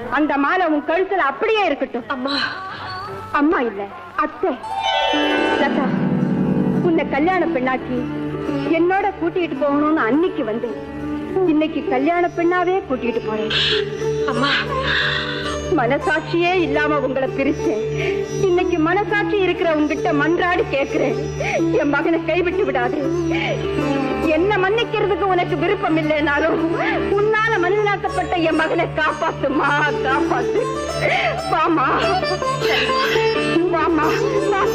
அந்த மாலை உன் கழுத்துல அப்படியே இருக்கட்டும் அம்மா அம்மா இல்ல அத்தை லதா உன்னை கல்யாண பெண்ணாக்கி என்னோட கூட்டிட்டு போகணும்னு அன்னைக்கு வந்து இன்னைக்கு கல்யாண பெண்ணாவே கூட்டிட்டு போறேன் அம்மா மனசாட்சியே இல்லாம உங்களை பிரிச்சேன் இன்னைக்கு மனசாட்சி இருக்கிற உங்ககிட்ட மன்றாடி கேக்குறேன் என் மகனை கைவிட்டு விடாது என்ன மன்னிக்கிறதுக்கு உனக்கு விருப்பம் இல்லைனாலும் உன்னால மனிதனாக்கப்பட்ட என் மகனை காப்பாத்துமா காப்பாத்து வாமா வாமா வா